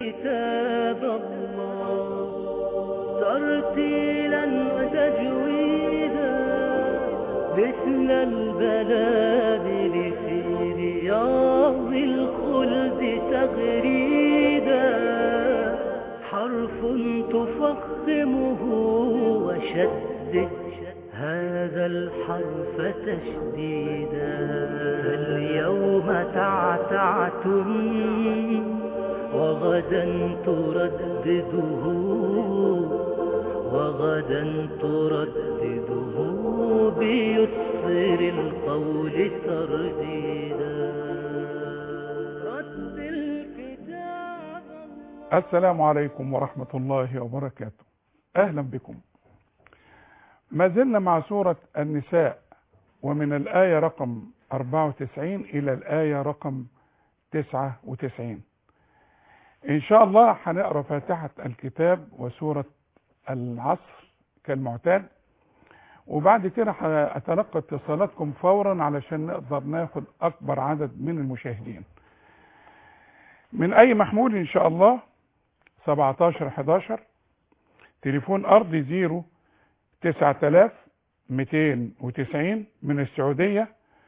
كتاب الله ترتيلا وتجويدا مثل البلادل في رياض الخلد تغريدا حرف تفخمه وشدد هذا الحرف تشديدا اليوم تعتعتم وغدا تردده وغدا تردده بيسر القول ترديدا رتل كتاب الله السلام عليكم ورحمة الله وبركاته أهلا بكم ما زلنا مع سورة النساء ومن الآية رقم 94 إلى الآية رقم 99 إن شاء الله هنقرأ فاتحة الكتاب وسورة العصر كالمعتاد وبعد كده هتلقى اتصالاتكم فورا علشان نقدر ناخد أكبر عدد من المشاهدين من أي محمول إن شاء الله 17 11 تليفون أرضي زيرو 9290 من السعودية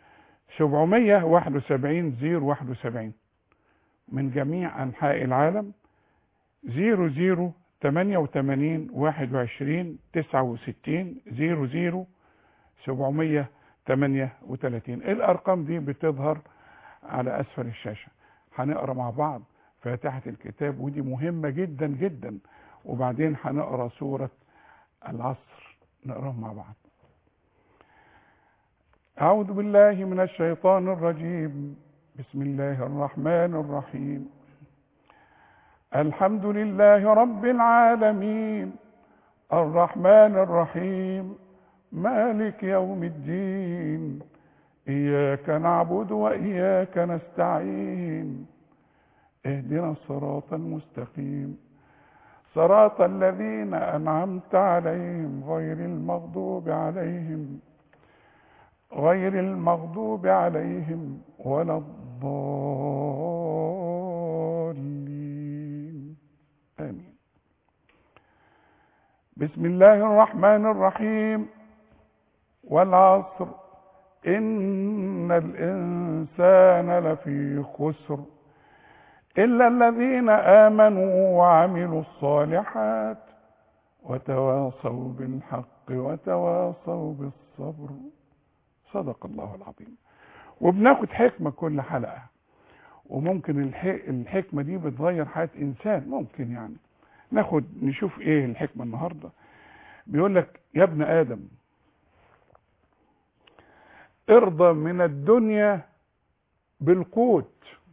771 زيرو 71 من جميع أنحاء العالم 00 88 21 69 00 738 الأرقام دي بتظهر على أسفل الشاشة هنقرأ مع بعض فاتحة الكتاب ودي مهمة جدا جدا وبعدين هنقرأ سورة العصر نقراهم مع بعض أعوذ بالله من الشيطان الرجيم بسم الله الرحمن الرحيم الحمد لله رب العالمين الرحمن الرحيم مالك يوم الدين إياك نعبد وإياك نستعين اهدنا الصراط المستقيم صراط الذين أنعمت عليهم غير المغضوب عليهم غير المغضوب عليهم ولا الضالين آمين بسم الله الرحمن الرحيم والعصر إن الإنسان لفي خسر إلا الذين آمنوا وعملوا الصالحات وتواصوا بالحق وتواصوا بالصبر صدق الله العظيم وبناخد حكمة كل حلقة وممكن الحكمة دي بتغير حياة إنسان ممكن يعني ناخد نشوف إيه الحكمة النهاردة بيقول لك يا ابن آدم ارضى من الدنيا بالقوت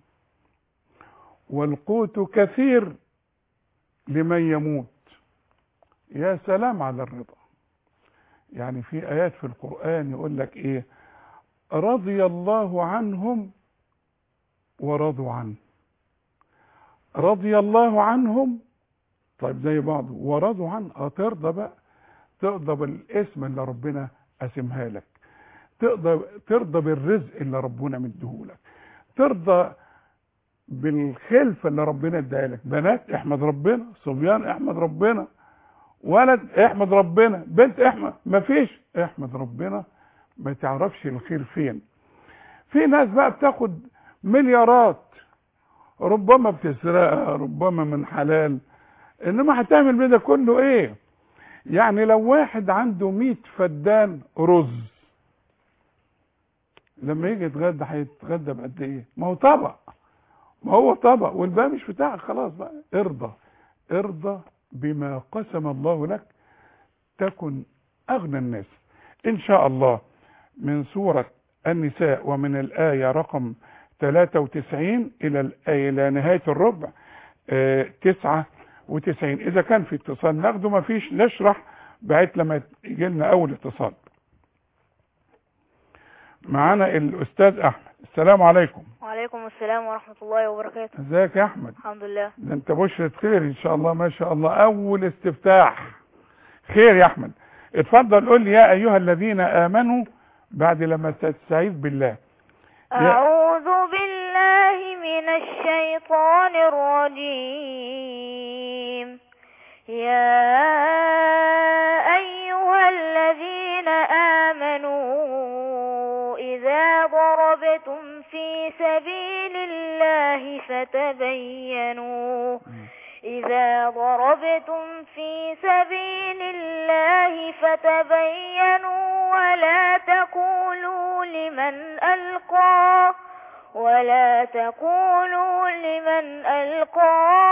والقوت كثير لمن يموت يا سلام على الرضا يعني في آيات في القرآن يقول لك إيه رضي الله عنهم ورضوا عنه رضي الله عنهم طيب زي بعض ورضوا عنه اه ترضى بقى ترضى بالاسم اللي ربنا قسمها لك ترضى ترضى بالرزق اللي ربنا مديهولك ترضى بالخلفه اللي ربنا اداها لك بنات احمد ربنا صبيان احمد ربنا ولد احمد ربنا بنت احمد مفيش احمد ربنا ما تعرفش الخير فين في ناس بقى بتاخد مليارات ربما بتسرقها ربما من حلال انما هتعمل بده كله ايه يعني لو واحد عنده 100 فدان رز لما يجي يتغدى هيتغدى بقد ايه ما هو طبق ما هو طبق والباقي مش بتاعك خلاص بقى ارضى ارضى بما قسم الله لك تكن اغنى الناس ان شاء الله من سورة النساء ومن الآية رقم 93 إلى الآية إلى نهاية الربع آه 99 إذا كان في اتصال ناخده ما فيش نشرح بعد لما يجي لنا أول اتصال معانا الأستاذ أحمد السلام عليكم وعليكم السلام ورحمة الله وبركاته ازيك يا أحمد الحمد لله ده أنت بشرة خير إن شاء الله ما شاء الله أول استفتاح خير يا أحمد اتفضل قول لي يا أيها الذين آمنوا بعد لما تستعيذ بالله أعوذ بالله من الشيطان الرجيم في سبيل الله فتبينوا إذا ضربتم في سبيل الله فتبينوا ولا تقولوا لمن ألقى ولا تقولوا لمن ألقى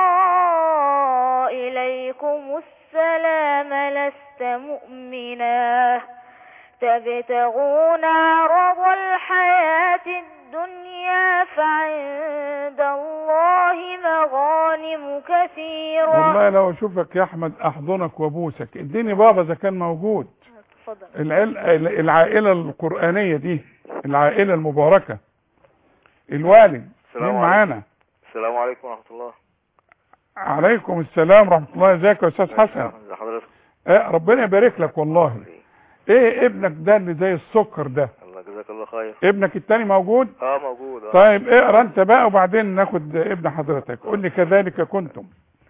إليكم السلام لست مؤمنا تبتغون عرض الحياة الدنيا فعند الله مغانم كثيرة والله لو اشوفك يا احمد احضنك وابوسك اديني بابا اذا كان موجود تفضل العل... العائلة القرآنية دي العائلة المباركة الوالد السلام مين عليكم. معانا السلام عليكم ورحمة الله عليكم السلام ورحمة الله ازيك يا استاذ حسن ازي حضرتك اه ربنا يبارك لك والله ايه ابنك ده اللي زي السكر ده الله جزاك الله خير ابنك التاني موجود اه موجود اه طيب اقرا انت بقى وبعدين ناخد ابن حضرتك قول لي كذلك كنتم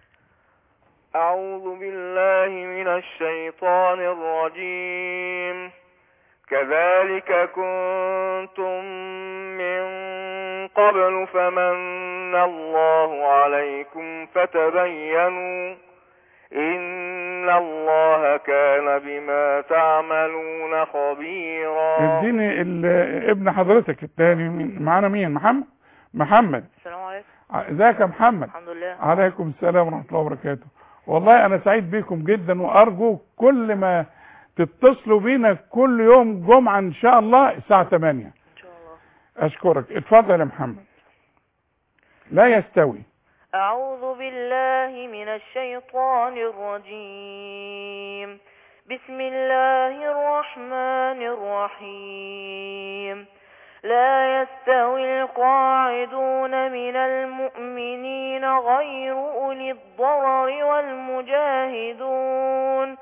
أعوذ بالله من الشيطان الرجيم كذلك كنتم من قبل فمن الله عليكم فتبينوا إن الله كان بما تعملون خبيرا اديني ال- ابن حضرتك التاني مين- معانا مين محمد محمد السلام عليكم ع- ازيك يا محمد الحمد لله عليكم السلام ورحمة الله وبركاته والله انا سعيد بيكم جدا وارجو كل ما تتصلوا بينا كل يوم جمعة ان شاء الله الساعة 8 إن شاء الله اشكرك اتفضل يا محمد لا يستوي أعوذ بالله من الشيطان الرجيم بسم الله الرحمن الرحيم لا يستوي القاعدون من المؤمنين غير أولي الضرر والمجاهدون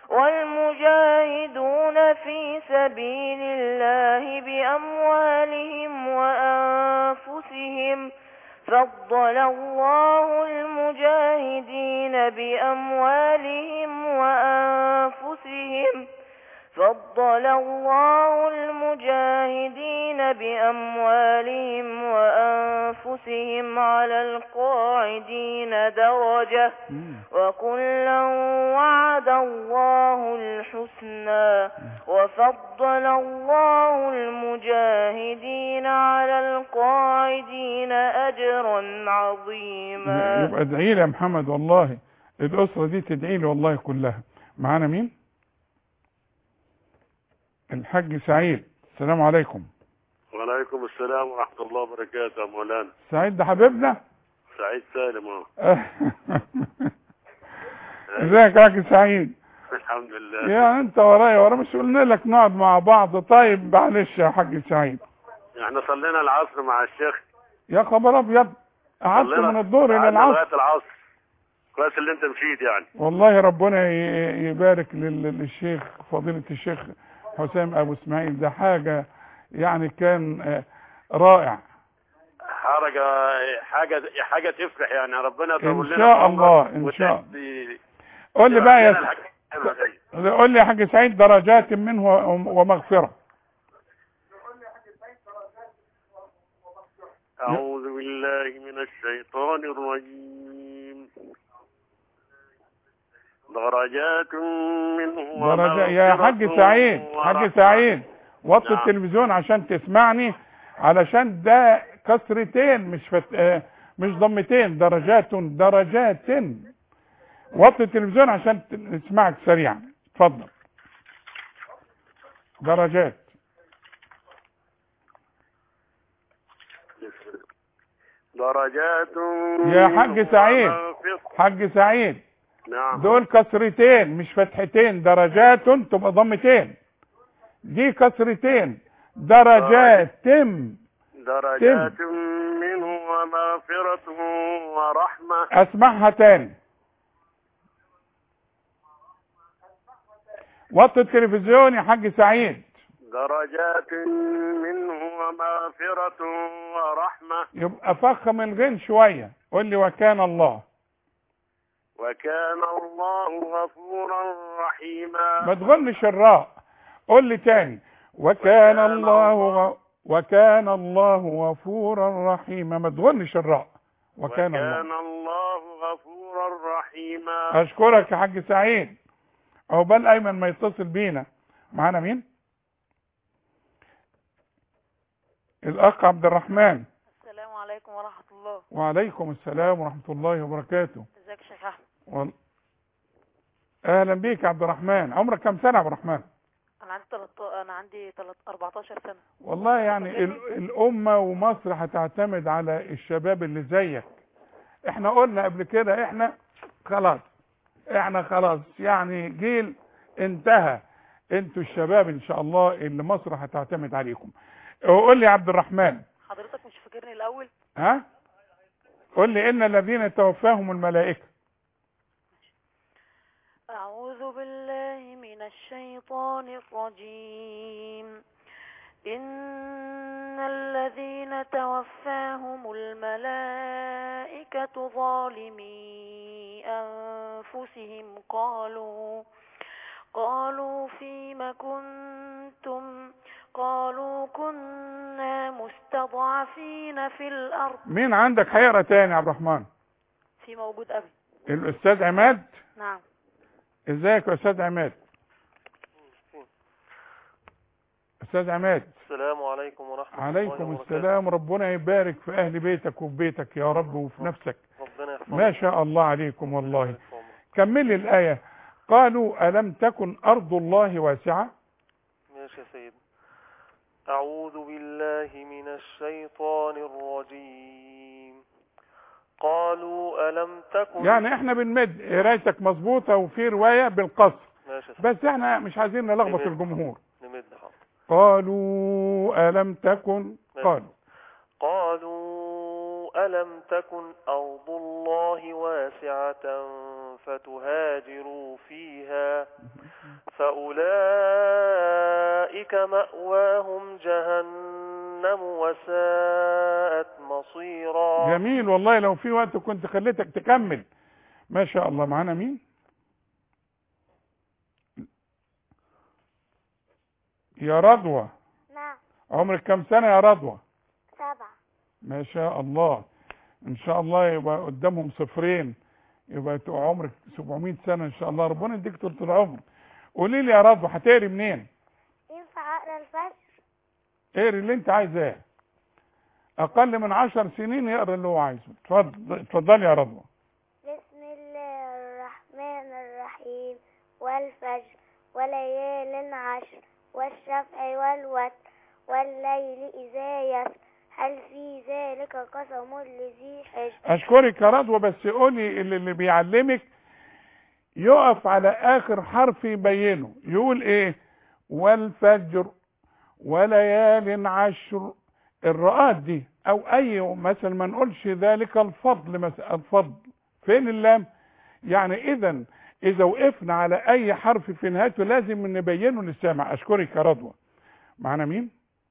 والمجاهدون في سبيل الله بأموالهم وأنفسهم فضل الله المجاهدين بأموالهم وأنفسهم فضل الله المجاهدين بأموالهم وأنفسهم على القاعدين درجة وكلا وعد الله الحسنى وفضل الله المجاهدين على القاعدين أجرا عظيما يبقى ادعي لي يا محمد والله الاسرة دي تدعي لي والله كلها معانا مين الحاج سعيد السلام عليكم وعليكم السلام ورحمة الله وبركاته يا مولانا سعيد ده حبيبنا سعيد سالم اهو ازيك يا حاج سعيد الحمد لله يا انت ورايا ورا مش قلنا لك نقعد مع بعض طيب معلش يا حاج سعيد احنا صلينا العصر مع الشيخ يا خبر ابيض قعدت صلينا- من الظهر الى قعدنا العصر لغاية العصر كويس اللي انت مشيت يعني والله ربنا ي- يبارك لل- للشيخ فضيلة الشيخ حسام ابو اسماعيل ده حاجة يعني كان آه، رائع حاجة حاجة حاجة تفرح يعني ربنا يطول إن لنا شاء في الله، عمرك إن شاء وتهدي- قول لي بقى تهدينا يا الحاجة الحلوة دي. قول لي يا حاج سعيد درجات منه و- ومغفرة أعوذ بالله من الشيطان الرجيم درجات منه درجة يا حاج ومغفرة سعيد حاج ورحمة. سعيد وطي نعم. التلفزيون عشان تسمعني علشان ده كسرتين مش فت... آه، مش ضمتين درجات درجات وطي التلفزيون عشان ت- نسمعك سريعا اتفضل درجات درجات يا حاج سعيد. ومغفرة. حاج سعيد نعم دول كسرتين مش فتحتين درجات تبقى ضمتين دي كسرتين درجات تم درجات منه ومغفرة ورحمة اسمعها تاني وطي التلفزيون يا حاج سعيد درجات منه ومغفرة ورحمة يبقى فخم الغين شوية قول لي وكان الله وكان الله غفورا ما رحيما تغنش الراء قول لي تاني وكان الله غ... وكان الله غفورا رحيما ما تغنش الراء وكان الله وكان الله غفورا رحيما اشكرك يا حاج سعيد عقبال ايمن ما يتصل بينا معانا مين الاخ عبد الرحمن السلام عليكم ورحمة الله وعليكم السلام ورحمه الله وبركاته ازيك يا شيخ احمد وال... اهلا بيك يا عبد الرحمن عمرك كم سنه يا عبد الرحمن انا عندي 13 انا عندي 14 سنة والله يعني ال- الامه ومصر هتعتمد على الشباب اللي زيك احنا قلنا قبل كده احنا خلاص احنا خلاص يعني جيل انتهى انتوا الشباب ان شاء الله اللي مصر هتعتمد عليكم قول لي يا عبد الرحمن حضرتك مش فاكرني الاول ها قول لي ان الذين توفاهم الملائكه أعوذ بالله من الشيطان الرجيم إن الذين توفاهم الملائكة ظالمي أنفسهم قالوا قالوا فيم كنتم قالوا كنا مستضعفين في الأرض مين عندك هيقرا تاني يا عبد الرحمن في موجود أبي الاستاذ عماد نعم ازيك يا استاذ عماد استاذ عماد السلام عليكم ورحمة الله عليكم وبركاته السلام ربنا يبارك في اهل بيتك وفي بيتك يا رب وفي نفسك ربنا يحفظك ما شاء الله عليكم والله ربنا يحفظك. كملي الايه قالوا الم تكن ارض الله واسعه ماشي يا سيدي أعوذ بالله من الشيطان الرجيم قالوا ألم تكن يعني احنا بنمد قرايتك مظبوطه وفي روايه بالقصر ماشي يا سيدي بس احنا مش عايزين نلخبط نمد. الجمهور نمد حاضر قالوا الم تكن قالوا قالوا ألم تكن أرض الله واسعة فتهاجروا فيها فأولئك مأواهم جهنم وساءت مصيرا جميل والله لو في وقت كنت خليتك تكمل ما شاء الله معانا مين يا رضوى نعم عمرك كم سنة يا رضوى سبعة ما شاء الله ان شاء الله يبقى قدامهم صفرين يبقى تبقى عمرك 700 سنة ان شاء الله ربنا يديك طول العمر قولي لي يا رضوى هتقري منين ينفع أقرأ الفجر اقري اللي انت عايزاه اقل من عشر سنين يقرا اللي هو عايزه اتفضل اتفضلي يا رضوى بسم الله الرحمن الرحيم والفجر وليال عشر والشفع والوتر والليل إذا يسر هل في ذلك قسم لذي حجر اشكرك يا رضوى بس قولي اللي, اللي بيعلمك يقف على اخر حرف يبينه يقول ايه والفجر وليال عشر الرؤات دي او اي مثلا ما نقولش ذلك الفضل مثلا الفضل فين اللام يعني اذا اذا وقفنا على اي حرف في نهايته لازم نبينه للسامع اشكرك يا رضوى معانا مين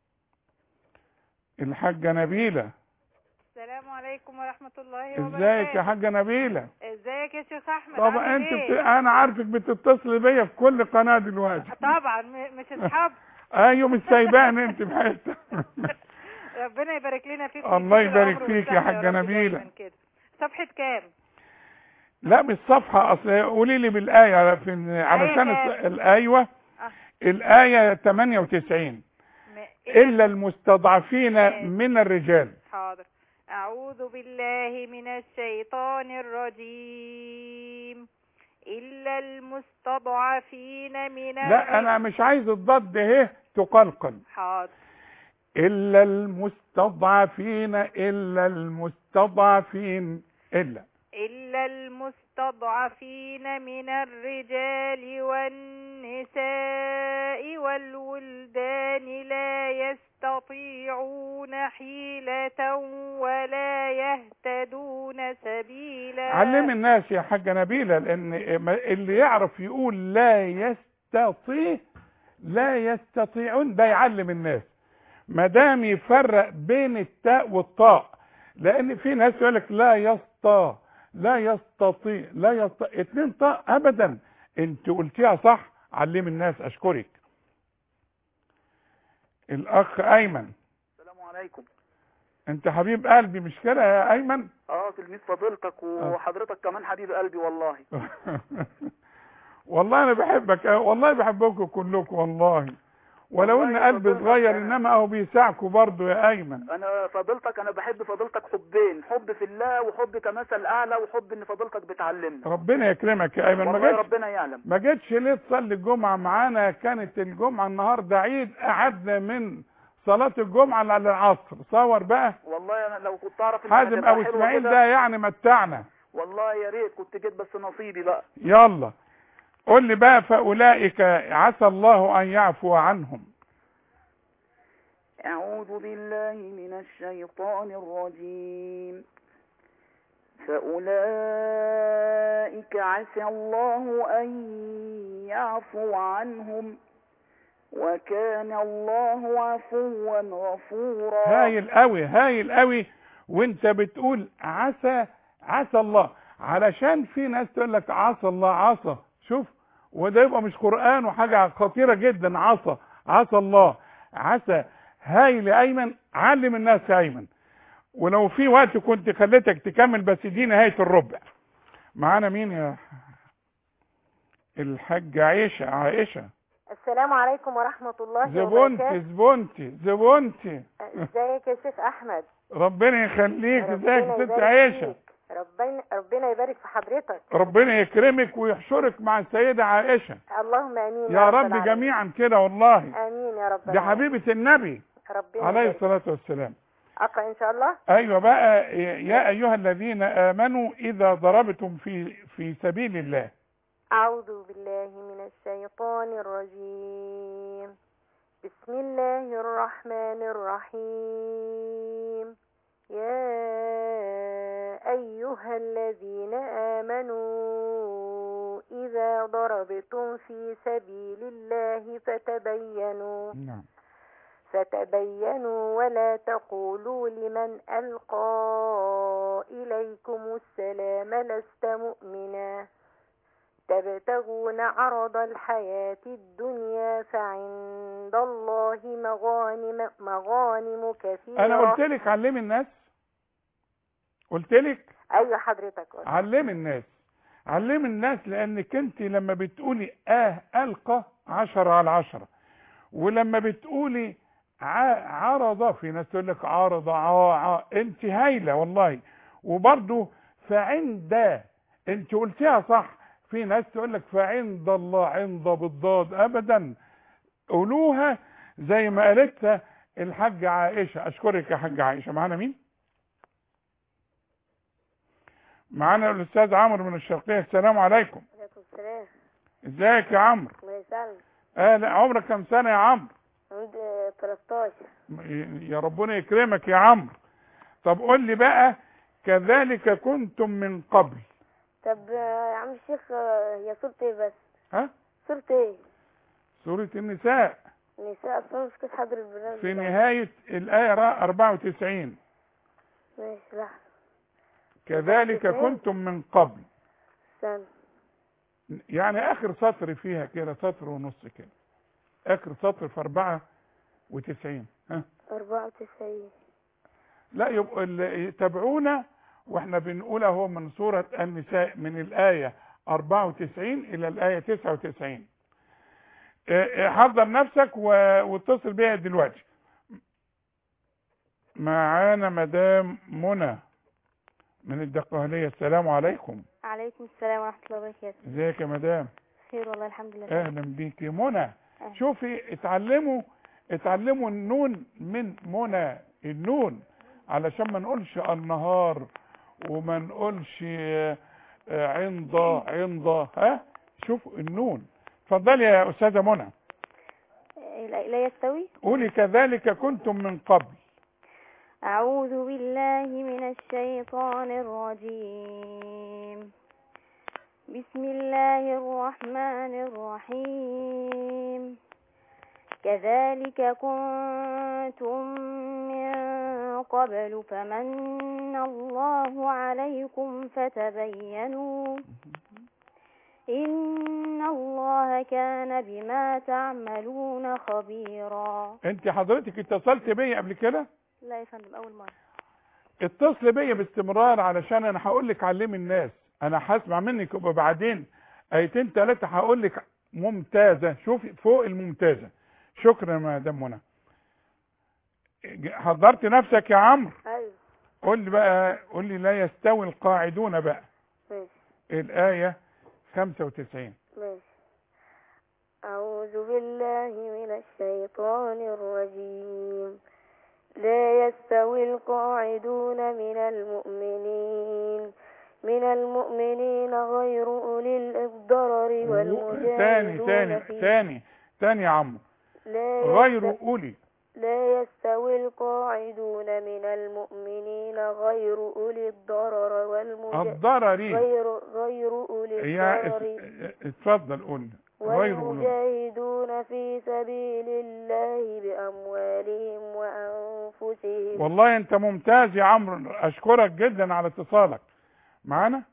الحاجه نبيله السلام عليكم ورحمة الله وبركاته ازيك يا حاجه نبيله ازيك يا شيخ احمد طبعا عامل انت ايه؟ بت... انا عارفك بتتصل بيا في كل قناه دلوقتي طبعا م- مش اصحاب ايوه مش سايباني انت في حته ربنا يبارك لنا فيك الله ويديك يبارك العمر فيك يا والصحة حاجة رب نبيلة. دايماً كده. صفحة كام؟ لا مش صفحه اصل قولي لي بالايه في علشان كام؟ الص- الايوه آه. الايه 98 م- الا المستضعفين من الرجال حاضر أعوذ بالله من الشيطان الرجيم إلا المستضعفين من لا انا مش عايز الضد اهي تقلقل حاضر الا المستضعفين الا المستضعفين الا إلا المستضعفين من الرجال والنساء والولدان لا يستطيعون حيلة ولا يهتدون سبيلا علم الناس يا حاجة نبيلة لأن اللي يعرف يقول لا يستطيع لا يستطيعون ده يعلم الناس ما دام يفرق بين التاء والطاء لأن في ناس يقول لك لا يسطى لا يستطيع لا يستطيع اتنين طاء أبدا أنت قلتيها صح علم الناس أشكرك الأخ أيمن عليكم انت حبيب قلبي مش كده يا ايمن اه تلميذ فضيلتك وحضرتك كمان حبيب قلبي والله والله انا بحبك أه، والله بحبكم كلكم والله ولو ان والله قلبي فضيلتك صغير أنا- انما اهو بيساعكوا برضه يا ايمن انا فضيلتك انا بحب فضيلتك حبين حب في الله وحب كمثل اعلى وحب ان فضيلتك بتعلمنا ربنا يكرمك يا ايمن ما والله جيتش ربنا يعلم ما جيتش ليه تصلي الجمعه معانا كانت الجمعه النهارده عيد قعدنا من صلاه الجمعه على العصر صور بقى والله انا لو كنت اعرف إن حازم هتبقى ابو حلوة اسماعيل كده، ده يعني متعنا والله يا ريت كنت جيت بس نصيبي بقى يلا قول لي بقى فاولئك عسى الله ان يعفو عنهم أعوذ بالله من الشيطان الرجيم فأولئك عسى الله أن يعفو عنهم وكان الله عفوا غفورا هايل قوي هايل قوي وانت بتقول عسى عسى الله علشان في ناس تقول لك عسى الله عصى شوف وده يبقى مش قرآن وحاجة خطيرة جدا عصى عسى الله عسى هايل يا ايمن علم الناس يا ايمن ولو في وقت كنت خليتك تكمل بس دي نهاية الربع معانا مين يا الحاجة عائشة عائشة السلام عليكم ورحمة الله زبونتي وبركاته زبونتي زبونتي ازيك يا شيخ احمد ربنا يخليك ازيك ربنا يا ست يبارك عائشة فيك. ربنا ربنا يبارك في حضرتك ربنا يكرمك ويحشرك مع السيدة عائشة اللهم امين يا رب العالمين. جميعا كده والله امين يا رب دي العالمين. حبيبة النبي ربنا عليه يبارك. الصلاة والسلام اقرا ان شاء الله ايوه بقى يا ايها الذين امنوا اذا ضربتم في في سبيل الله اعوذ بالله من الشيطان الرجيم بسم الله الرحمن الرحيم يا ايها الذين امنوا اذا ضربتم في سبيل الله فتبينوا نعم فتبينوا ولا تقولوا لمن ألقى إليكم السلام لست مؤمنا تبتغون عرض الحياة الدنيا فعند الله مغانم مغانم كثيرة انا قلت لك علمي الناس قلت لك أيوة حضرتك قلت. علمي الناس علمي الناس لانك انت لما بتقولي اه القى عشرة على عشرة ولما بتقولي ع- عرض في ناس تقول لك عرض ع- ع- انت هايله والله وبرضه فعند انت قلتيها صح في ناس تقول لك فعند الله عند بالضاد ابدا قولوها زي ما قالتها الحاجة عائشة اشكرك يا حاجة عائشة معانا مين معانا الاستاذ عمرو من الشرقية السلام عليكم عليكم السلام ازيك يا عمرو الله يسلمك اهلا عمرك كم سنة يا عمرو عندي 13 يا ربنا يكرمك يا عمرو طب قول لي بقى كذلك كنتم من قبل طب يا عم الشيخ هي صورة ايه بس ها صورة ايه سورة النساء نساء اصلا مش كنت حاضر البرنامج في بتاعك. نهاية الآية 94 ماشي لحظة كذلك 94. كنتم من قبل استنى يعني آخر سطر فيها كده سطر ونص كده آخر سطر في 94 ها 94 لا يبقى اللي يتابعونا واحنا بنقول اهو من سورة النساء من الآية 94 إلى الآية 99 اه، اه، حضر نفسك و- واتصل بيها دلوقتي معانا مدام منى من الدقهلية السلام عليكم عليكم السلام ورحمة الله وبركاته ازيك يا مدام خير والله الحمد لله اهلا بيكي منى شوفي اتعلموا اتعلموا النون من منى النون علشان ما نقولش النهار وما نقولش آه، آه، عند عند ها شوفوا النون اتفضلي يا استاذه منى لا لا يستوي قولي كذلك كنتم من قبل أعوذ بالله من الشيطان الرجيم بسم الله الرحمن الرحيم كذلك كنتم من قبل فمن الله عليكم فتبينوا إن الله كان بما تعملون خبيرا انت حضرتك اتصلت بيا قبل كده لا يا فندم اول مره اتصل بيا باستمرار علشان انا هقول لك علمي الناس انا هسمع منك يبقى بعدين ايتين ثلاثه هقول لك ممتازه شوفي فوق الممتازه شكرا يا مدام منى حضرت نفسك يا عمرو ايوه قول لي بقى قول لي لا يستوي القاعدون بقى ماشي الايه 95 ماشي أعوذ بالله من الشيطان الرجيم لا يستوي القاعدون من المؤمنين من المؤمنين غير أولي الضرر ثاني والمجاهدون ثاني في ثاني ثاني يا عمرو لا غير يست- اولي لا يستوي القاعدون من المؤمنين غير أولي الضرر والمجاهدون الضرري غير غير أولي يا الضرر اس- اتفضل قول غير اولي والمجاهدون في سبيل الله بأموالهم وأنفسهم والله انت ممتاز يا عمرو اشكرك جدا على اتصالك معانا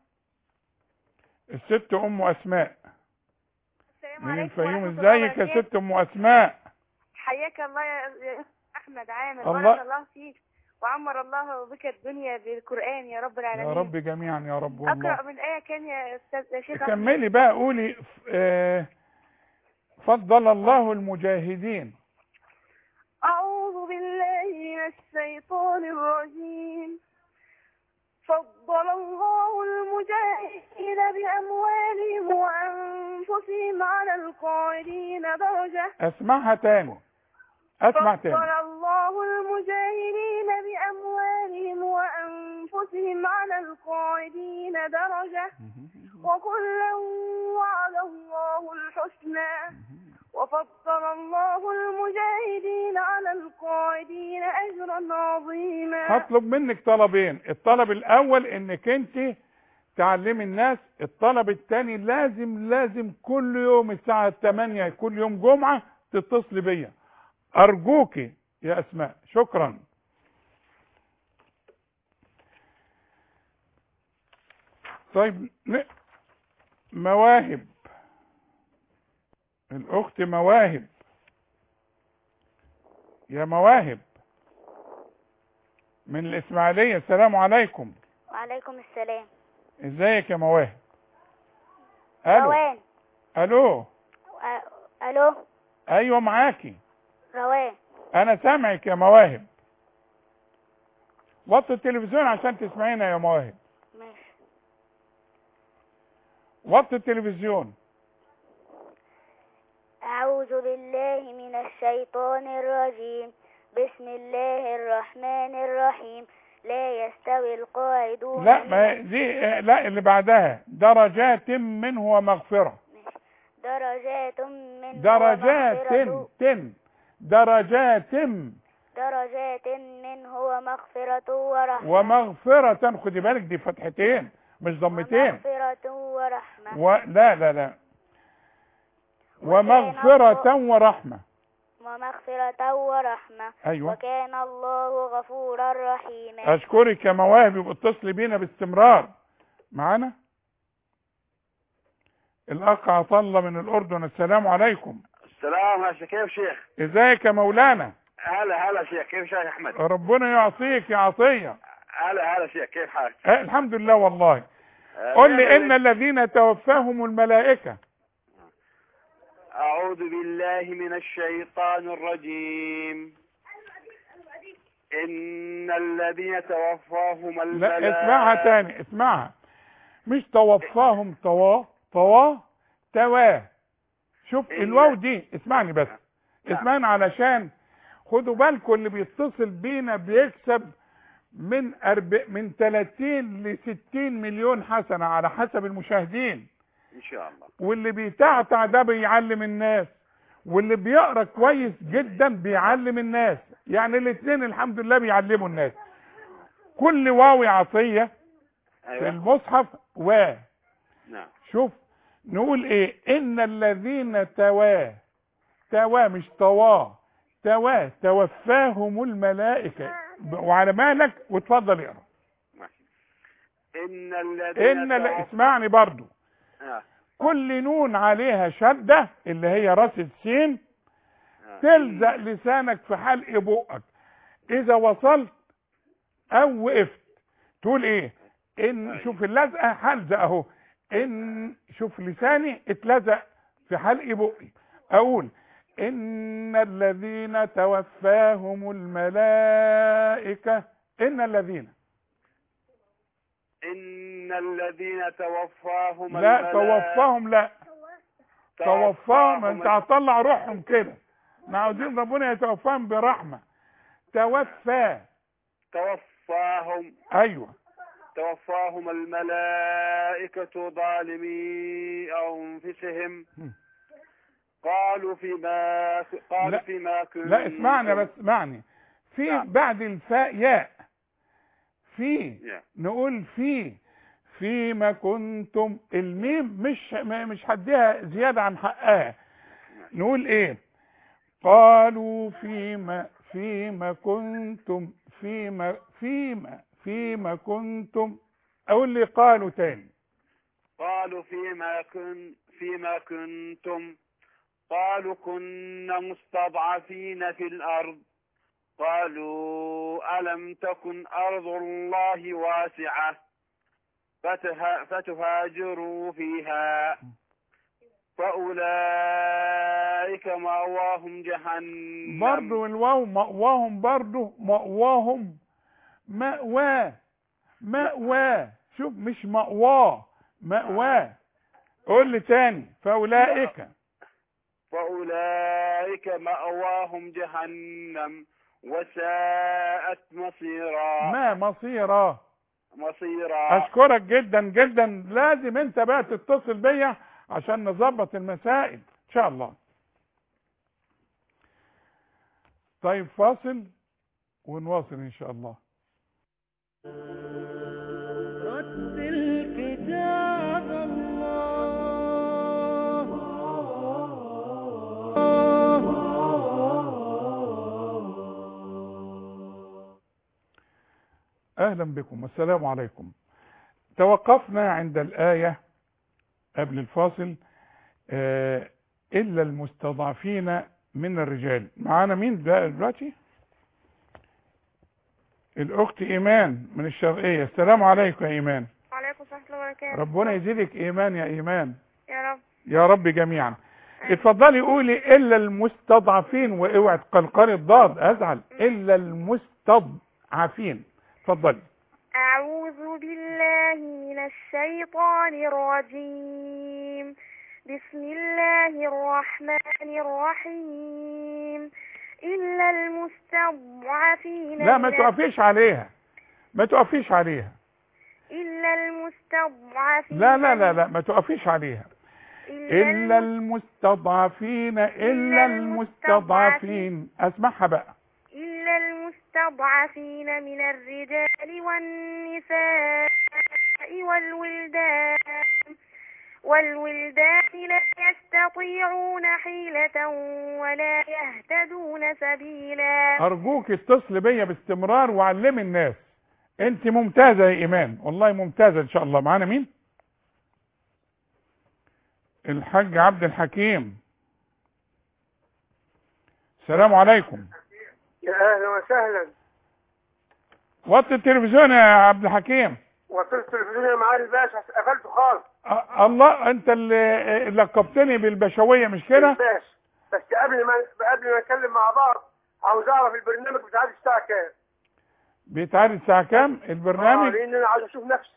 الست ام اسماء السلام من عليكم الفيوم ورحمة الله ازيك يا وبركاته. ست ام اسماء حياك الله يا يا احمد عامر الله- بارك الله فيك وعمر الله بك الدنيا بالقران يا رب العالمين يا رب جميعا يا رب والله اقرا من ايه كان يا استاذ يا شيخ أحمد؟ كملي بقى قولي آه، فضل الله المجاهدين اعوذ بالله من الشيطان الرجيم فضل الله المجاهدين باموالهم وانفسهم على القاعدين درجه اسمعها تاني اسمع فضل تاني الله المجاهدين بأموالهم وأنفسهم على القاعدين درجة وكلا وعد الله الحسنى وفضل الله المجاهدين على القاعدين أجرا عظيما هطلب منك طلبين الطلب الاول انك انت تعلمي الناس الطلب الثاني لازم لازم كل يوم الساعة 8 كل يوم جمعة تتصلي بيا ارجوكي يا اسماء شكرا طيب ن- مواهب الاخت مواهب يا مواهب من الاسماعيليه السلام عليكم وعليكم السلام ازيك يا مواهب الو روان الو أ- الو ايوه معاكي روان انا سامعك يا مواهب وطي التلفزيون عشان تسمعينا يا مواهب ماشي وطي التلفزيون أعوذ بالله من الشيطان الرجيم بسم الله الرحمن الرحيم لا يستوي القاعدون لا من ما دي آه، لا اللي بعدها درجات منه ومغفرة درجات من درجات ومغفرة تن درجات درجات منه ومغفرة ورحمة ومغفرة خدي بالك دي فتحتين مش ضمتين ومغفرة ورحمة و... لا لا لا ومغفرة ورحمة ومغفرة ورحمة أيوة. وكان الله غفورا رحيما اشكرك يا مواهب يبقى اتصلي بينا باستمرار معانا الاخ عطا الله من الاردن السلام عليكم السلام يا شيخ كيف شيخ ازيك يا مولانا هلا هلا شيخ كيف شيخ احمد ربنا يعطيك يا عطيه هلا هلا شيخ كيف حالك آه الحمد لله والله قل لي ان الذين توفاهم الملائكه أعوذ بالله من الشيطان الرجيم إن الذين توفاهم لا الملائكة اسمعها تاني اسمعها مش توفاهم طوا طوا تواه شوف إن- الواو دي اسمعني بس نعم. اسمعني علشان خدوا بالكم اللي بيتصل بينا بيكسب من أرب... من 30 ل 60 مليون حسنة على حسب المشاهدين إن شاء الله واللي بيتعتع ده بيعلم الناس واللي بيقرا كويس جدا بيعلم الناس يعني الاثنين الحمد لله بيعلموا الناس كل واو عطيه في أيوة المصحف و نعم شوف نقول ايه ان الذين تواه تواه مش طواه تواه توفاهم الملائكه وعلى مالك وتفضل اقرا إن الذين ان لا توف- اسمعني برضو آه. كل نون عليها شده اللي هي راس السين آه. تلزق لسانك في حلق بقك اذا وصلت او وقفت تقول ايه ان شوف اللزقه هلزق اهو ان شوف لساني اتلزق في حلق بقي اقول ان الذين توفاهم الملائكه ان الذين إن الذين توفاهم لا الملائكة- توفاهم لا توفاهم انت هتطلع روحهم كده احنا عاوزين ربنا يتوفاهم برحمه توفى توفاهم ايوه توفاهم الملائكة ظالمي أنفسهم قالوا فيما قالوا لا. فيما كنتم لا اسمعني بس اسمعني في نعم. بعد الفاء ياء في يا. نقول في فيما كنتم الميم مش م- مش هديها زياده عن حقها نقول ايه قالوا فيما فيما كنتم فيما فيما فيما كنتم اقول لي قالوا تاني قالوا فيما كن فيما كنتم قالوا كنا مستضعفين في الأرض قالوا ألم تكن أرض الله واسعة فتها فتهاجروا فيها فأولئك مأواهم جهنم برضو الواو مأواهم برضو مأواهم مأواه مأواه شوف مش مأواه مأواه قول لي تاني فأولئك فأولئك مأواهم جهنم وساءت مصيرا ما مصيره مصيرا اشكرك جدا جدا لازم انت بقى تتصل بيا عشان نظبط المسائل ان شاء الله طيب فاصل ونواصل ان شاء الله رتل كتاب الله اهلا بكم السلام عليكم توقفنا عند الايه قبل الفاصل آه الا المستضعفين من الرجال معانا مين ده دلوقتي الاخت ايمان من الشرقيه السلام عليكم يا ايمان وعليكم السلام ورحمة الله وبركاته ربنا يزيدك ايمان يا ايمان يا رب يا رب جميعا اتفضلي قولي الا المستضعفين واوعي تقلقلي الضاد ازعل الا المستضعفين اتفضلي أعوذ بالله من الشيطان الرجيم بسم الله الرحمن الرحيم إلا المستضعفين لا ما من- تقفيش عليها ما تقفيش عليها إلا المستضعفين لا لا لا لا ما تقفيش عليها إلا, الا الم- المستضعفين الا المستضعفين اسمعها بقى إلا المستضعفين من الرجال والنساء والولدان والولدان لا يستطيعون حيلة ولا يهتدون سبيلا ارجوك اتصل بيا باستمرار وعلمي الناس انت ممتازه يا ايمان والله ممتازه ان شاء الله معانا مين الحاج عبد الحكيم السلام عليكم يا اهلا وسهلا وطي التلفزيون يا عبد الحكيم وصلت التلفزيون يا معالي الباشا قفلته خالص أ- الله انت اللي لقبتني بالبشويه مش كده الباشا بس قبل ما قبل ما نتكلم مع بعض عاوز اعرف البرنامج بتاع الساعه كام بيتعاد الساعه كام اه البرنامج لان انا عاوز اشوف نفسي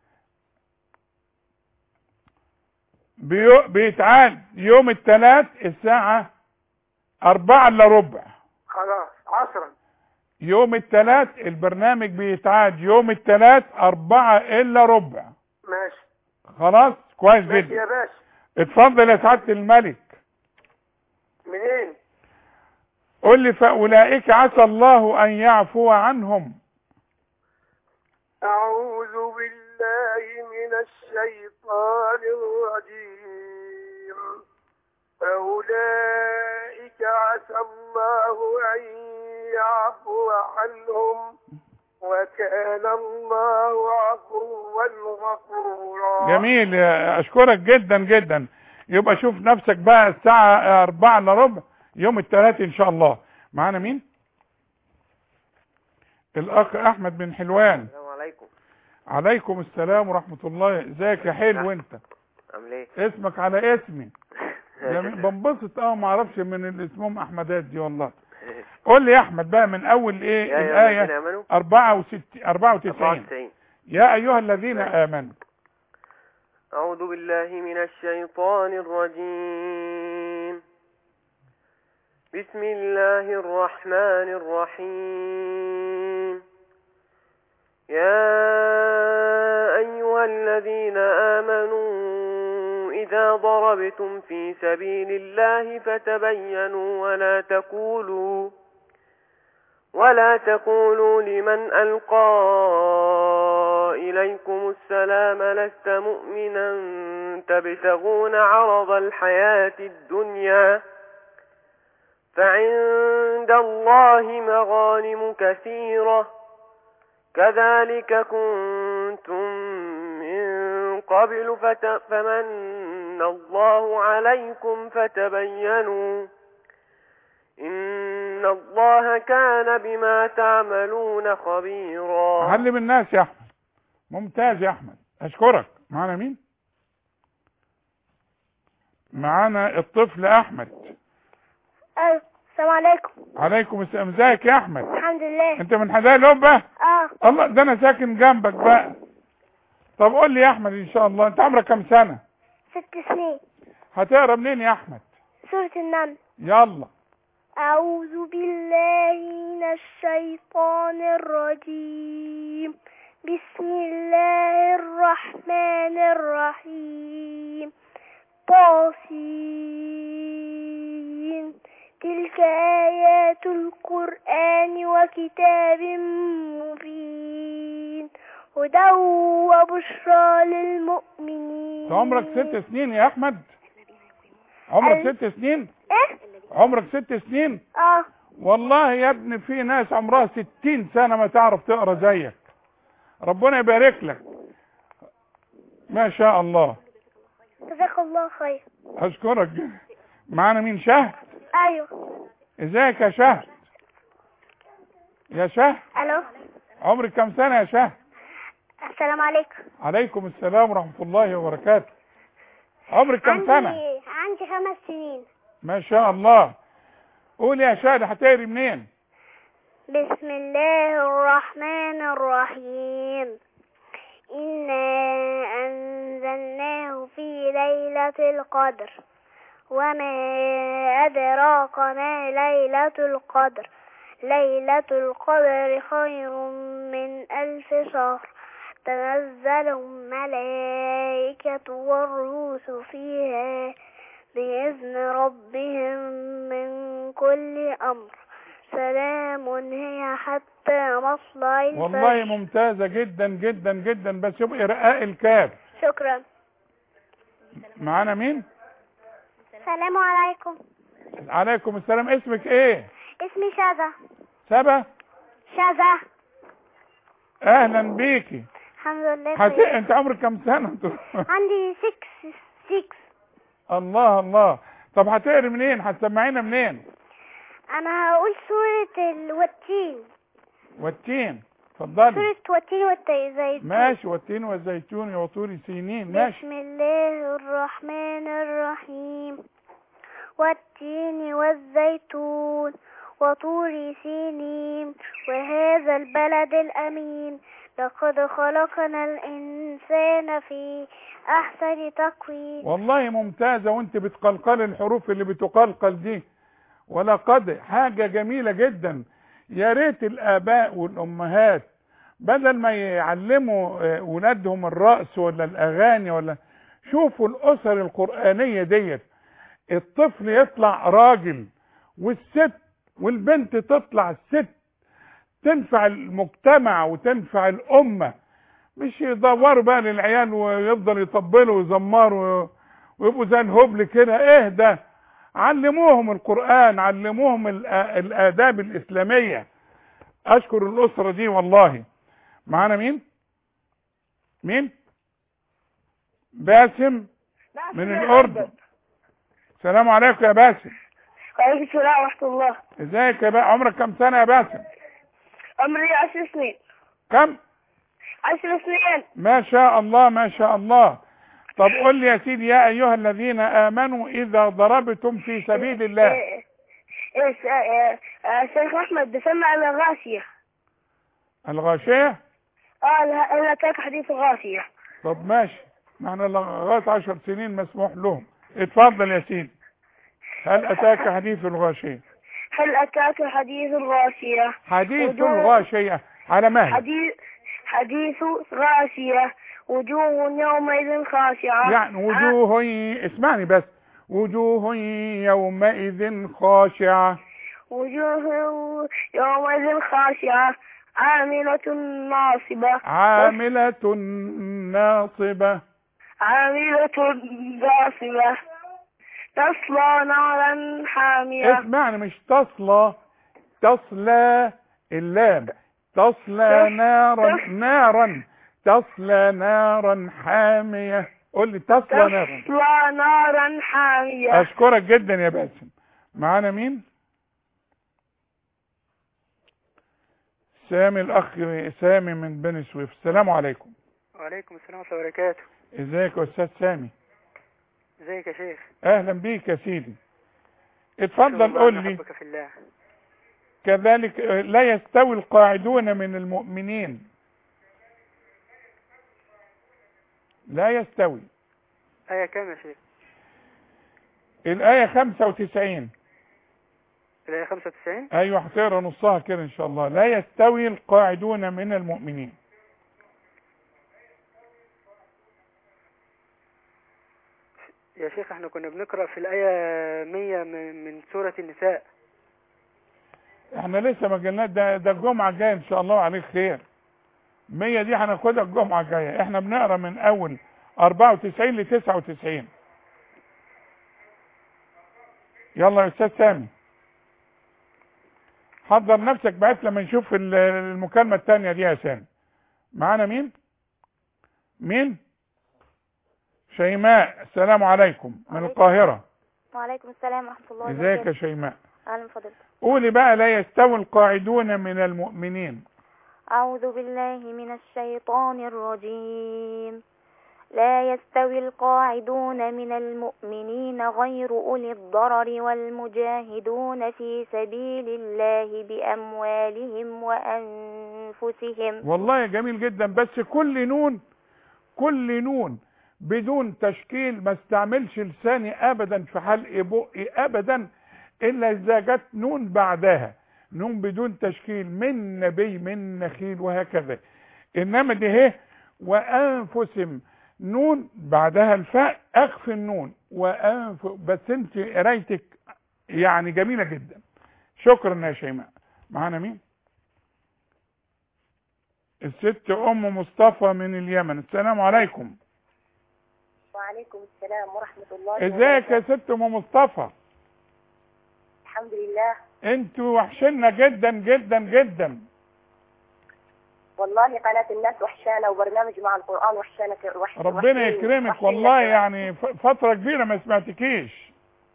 بيو... بيتعاد يوم الثلاث الساعه أربعة إلا ربع خلاص عصرا يوم الثلاث البرنامج بيتعاد يوم الثلاث أربعة إلا ربع ماشي خلاص كويس ماشي جدا يا باشا اتفضل يا سعادة الملك منين قل لي فأولئك عسى الله أن يعفو عنهم أعوذ بالله من الشيطان الرجيم فأولئك عسى الله أن يعفو عنهم وكان الله عفوا غفورا جميل أشكرك جدا جدا يبقى شوف نفسك بقى الساعة أربعة إلا ربع يوم الثلاث إن شاء الله معانا مين الاخ احمد بن حلوان السلام عليكم عليكم السلام ورحمة الله ازيك يا حلو انت عامل ايه اسمك على اسمي جميل بنبسط اه ما اعرفش من اللي اسمهم احمدات دي والله قول لي يا احمد بقى من اول ايه يا أيها الذين الايه آمنوا 64 94 94 يا ايها الذين امنوا أعوذ بالله من الشيطان الرجيم بسم الله الرحمن الرحيم يا أيها الذين آمنوا إذا ضربتم في سبيل الله فتبينوا ولا تقولوا ولا تقولوا لمن ألقى إليكم السلام لست مؤمنا تبتغون عرض الحياة الدنيا فعند الله مغانم كثيرة كذلك كنتم من قبل فت- فمن الله عليكم فتبينوا إن الله كان بما تعملون خبيرا علم الناس يا احمد ممتاز يا احمد اشكرك معانا مين معانا الطفل احمد أيوة السلام عليكم عليكم السلام ازيك يا احمد الحمد لله انت من حدائق القبه اه الله ده انا ساكن جنبك بقى طب قول لي يا احمد ان شاء الله انت عمرك كام سنه ست سنين هتقرا منين يا احمد سورة النمل يلا أعوذ بالله من الشيطان الرجيم بسم الله الرحمن الرحيم طاسين تلك آيات القرآن وكتاب مبين هدى وبشرى للمؤمنين انت عمرك ست سنين يا احمد عمرك أيوة. ست سنين ايه عمرك ست سنين اه والله يا ابني في ناس عمرها ستين سنة ما تعرف تقرا زيك ربنا يبارك لك ما شاء الله جزاك الله خير اشكرك معانا مين شهد ايوه ازيك يا شهد يا شهد الو عمرك كام سنة يا شهد السلام عليكم عليكم السلام ورحمة الله وبركاته عمرك كام سنة عندي عندي خمس سنين ما شاء الله قول يا شهد هتقري منين بسم الله الرحمن الرحيم إنا أنزلناه في ليلة القدر وما أدراك ما ليلة القدر ليلة القدر خير من ألف شهر تنزل الملائكة والروح فيها بإذن ربهم من كل أمر سلام هي حتى مطلع الفجر والله ممتازة جدا جدا جدا بس يبقى رقاق الكاب شكرا معانا مين السلام عليكم عليكم السلام اسمك ايه اسمي شذا سبا شذا اهلا بيكي الحمد لله هت... خير. انت عمرك كام سنة عندي 6 6 الله الله طب هتقري منين هتسمعينا منين انا هقول سورة الوتين والتين اتفضلي سورة وتين والزيتون ماشي والتين والزيتون وطور سينين ماشي بسم الله الرحمن الرحيم والتين والزيتون وطور سينين وهذا البلد الأمين لقد خلقنا الإنسان في أحسن تقويم والله ممتازة وانت بتقلقل الحروف اللي بتقلقل دي ولقد حاجة جميلة جدا يا ريت الآباء والأمهات بدل ما يعلموا آه، ولادهم الرقص ولا الأغاني ولا شوفوا الأسر القرآنية ديت الطفل يطلع راجل والست والبنت تطلع ست تنفع المجتمع وتنفع الأمة مش يدوروا بقى للعيال ويفضل يطبلوا ويزمروا ويبقوا زي الهبل كده ايه ده علموهم القرآن علموهم الآ- الآداب الإسلامية أشكر الأسرة دي والله معانا مين مين باسم من الأردن السلام عليكم يا باسم وعليكم السلام ورحمة الله ازيك يا باسم عمرك كام سنة يا باسم عمري عشر سنين كم عشر سنين ما شاء الله ما شاء الله طب قل لي يا سيدي يا ايها الذين امنوا اذا ضربتم في سبيل الله إيه إيه س- إيه، آه، شيخ أحمد سمع الغاشية الغاشيه اه لا- لا تاك حديث الغاشية طب ماشي ما احنا لغايه عشر سنين مسموح لهم اتفضل يا سيدي هل اتاك حديث الغاشيه هل أتاك حديث الغاشية حديث وجوه- الغاشيه على مهل حديث حديث غاشية وجوه يومئذ خاشعة يعني وجوه اسمعني بس وجوه يومئذ خاشعه وجوه يومئذ خاشعة عاملة ناصبة عامله ناصبه عاملة ناصبة تصلى نارا حامية اسمعني مش تصلى تصلى اللام تصلى نارا نارا تصلى نارا حامية قول لي تصلى نارا تصلى نارا حامية اشكرك جدا يا باسم معانا مين سامي الاخ سامي من بني سويف السلام عليكم وعليكم السلام ورحمة الله وبركاته ازيك يا استاذ سامي ازيك يا شيخ اهلا بيك يا سيدي اتفضل قول لي أحبك في الله كذلك آه، لا يستوي القاعدون من المؤمنين لا يستوي آية كام يا شيخ الآية 95 الآية 95 أيوة هتقرا نصها كده إن شاء الله لا يستوي القاعدون من المؤمنين يا شيخ احنا كنا بنقرأ في الآية 100 من, من سورة النساء احنا لسه ما قلنا ده ده الجمعة الجاية إن شاء الله عليك خير 100 دي هناخدها الجمعة الجاية احنا بنقرا من أول 94 ل 99 يلا يا أستاذ سامي حضر نفسك بقيت لما نشوف ال- المكالمة التانية دي يا سامي معانا مين مين شيماء السلام عليكم من القاهرة وعليكم السلام ورحمة الله ازيك يا شيماء أهلا بفضلك قولي بقى لا يستوي القاعدون من المؤمنين أعوذ بالله من الشيطان الرجيم لا يستوي القاعدون من المؤمنين غير أولي الضرر والمجاهدون في سبيل الله بأموالهم وأنفسهم والله جميل جدا بس كل نون كل نون بدون تشكيل ما استعملش لساني ابدا في حلق بقي ابدا الا اذا جت نون بعدها نون بدون تشكيل من نبي من نخيل وهكذا انما دي اهي وانفسهم نون بعدها الفاء اخفي النون وانف بس انت قرايتك يعني جميله جدا شكرا يا شيماء معانا مين الست ام مصطفى من اليمن السلام عليكم وعليكم السلام ورحمة الله ازيك يا وبركاته. ست ام مصطفى الحمد لله انتوا وحشنا جدا جدا جدا والله قناة الناس وحشانة وبرنامج مع القرآن وحشانة ك- وحش ربنا وحشين- يكرمك وحشين والله لك. يعني ف- فترة كبيرة ما سمعتكيش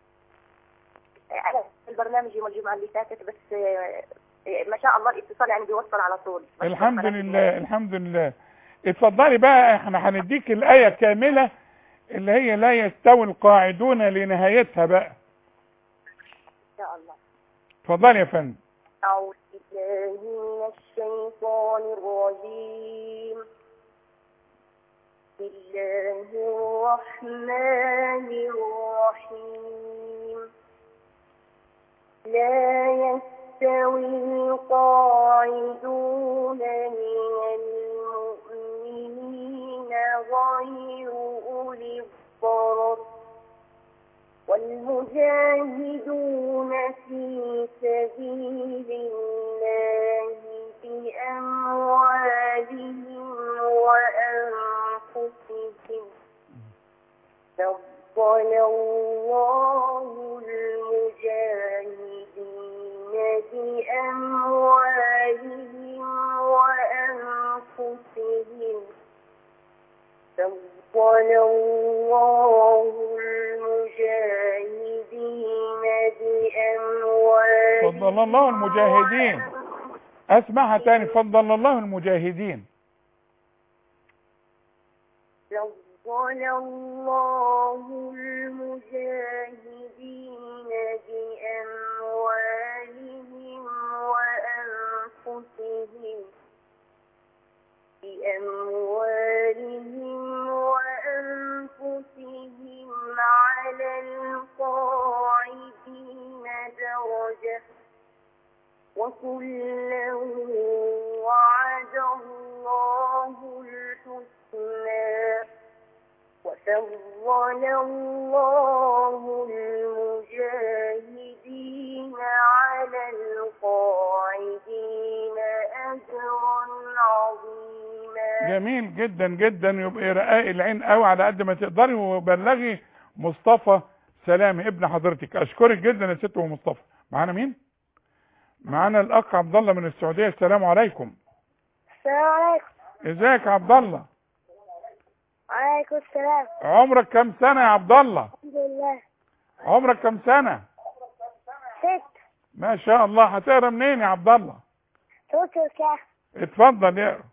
أنا في البرنامج يوم الجمعة اللي فاتت بس آه، آه، ما شاء الله الاتصال يعني بيوصل على طول بس الحمد قناة لله الحمد لله اتفضلي بقى احنا هنديك الآية كاملة اللي هي لا يستوي القاعدون لنهايتها بقى إن شاء الله اتفضلي يا فندم أعوذ بالله من الشيطان الرجيم بسم الله الرحمن الرحيم لا يستوي القاعدون من المؤمنين غير أولي الضرر والمجاهدون في سبيل الله بأموالهم وأنفسهم فضل الله المجاهدين بأموالهم وأنفسهم فضل الله المجاهدين بأموالهم فضل الله المجاهدين اسمعها تاني فضل الله المجاهدين فضل الله المجاهدين بأموالهم وأنفسهم بأموالهم وأنفسهم على القاعدين درجة وكلا وعد الله الحسنى وفضل الله المجاهدين على القاعدين أجرا عظيما جميل جدا جدا يبقى رقاق العين قوي على قد ما تقدري وبلغي مصطفى سلامي ابن حضرتك اشكرك جدا يا ست ام مصطفى معانا مين معانا الاخ عبد الله من السعوديه السلام عليكم السلام عليكم ازيك يا عبد الله وعليكم السلام عمرك كم سنه يا عبد الله الحمد لله عمرك كم سنه ست ما شاء الله هتقرا منين يا عبد الله توت الكهف اتفضل اقرا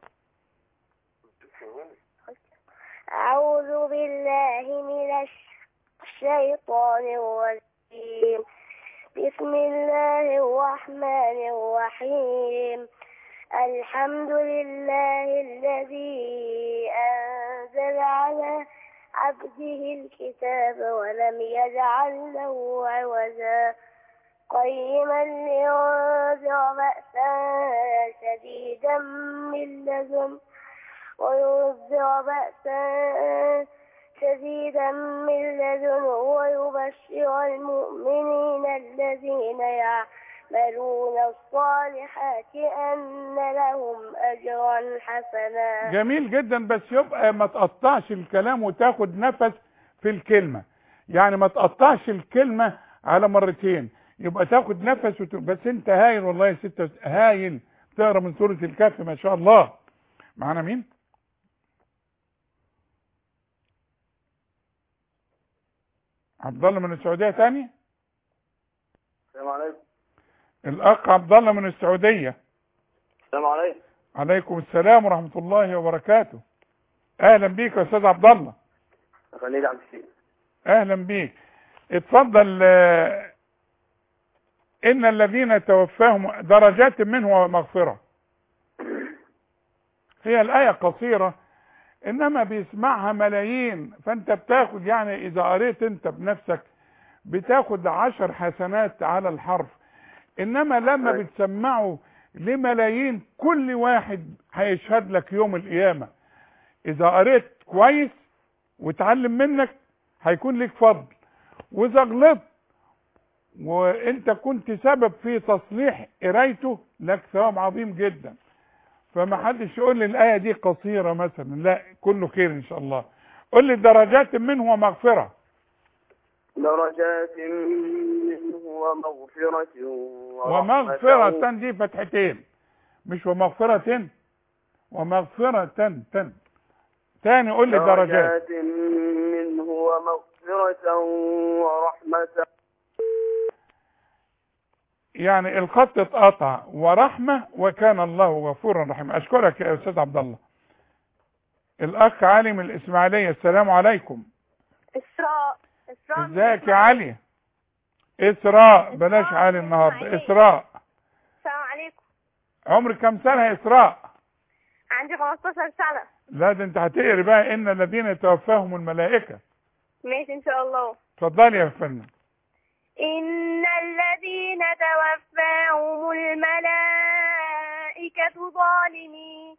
أعوذ بالله من الشيطان الرجيم بسم الله الرحمن الرحيم الحمد لله الذي أنزل على عبده الكتاب ولم يجعل له عوجا قيما لينذر بأسا شديدا من لدن وينذر بأسا شديدا من لدنه ويبشر المؤمنين الذين يعملون الصالحات أن لهم أجرا حسنا جميل جدا بس يبقى ما تقطعش الكلام وتاخد نفس في الكلمة يعني ما تقطعش الكلمة على مرتين يبقى تاخد نفس وت... بس انت هايل والله يا ست هايل تقرا من سورة الكهف ما شاء الله معانا مين عبد الله من السعودية تاني السلام عليكم الاخ عبد الله من السعودية السلام عليكم عليكم السلام ورحمة الله وبركاته اهلا بيك يا استاذ عبد الله خليك عبد الشيخ اهلا بيك اتفضل آه، ان الذين توفاهم درجات منه ومغفرة هي الآية قصيرة انما بيسمعها ملايين فانت بتاخد يعني اذا قريت انت بنفسك بتاخد عشر حسنات على الحرف انما لما بتسمعه لملايين كل واحد هيشهد لك يوم القيامة اذا قريت كويس وتعلم منك هيكون لك فضل واذا غلطت وانت كنت سبب في تصليح قرايته لك ثواب عظيم جدا فما حدش يقول لي الايه دي قصيره مثلا لا كله خير ان شاء الله قول لي درجات منه ومغفره درجات منه ومغفرة ومغفرة دي فتحتين مش ومغفرة ومغفرة تن تاني قول لي درجات درجات منه ومغفرة ورحمة يعني الخط اتقطع ورحمة وكان الله غفورا رحيما اشكرك يا استاذ عبد الله الاخ علي من الاسماعيلية السلام عليكم إسراء إسراء من ازيك يا علي اسراء بلاش علي النهارده اسراء السلام عليكم عمرك كم سنة يا اسراء عندي 15 سنة لا ده انت هتقري بقى ان الذين يتوفاهم الملائكة ماشي إن شاء الله اتفضلي يا فندم إن الذين توفاهم الملائكة ظالمي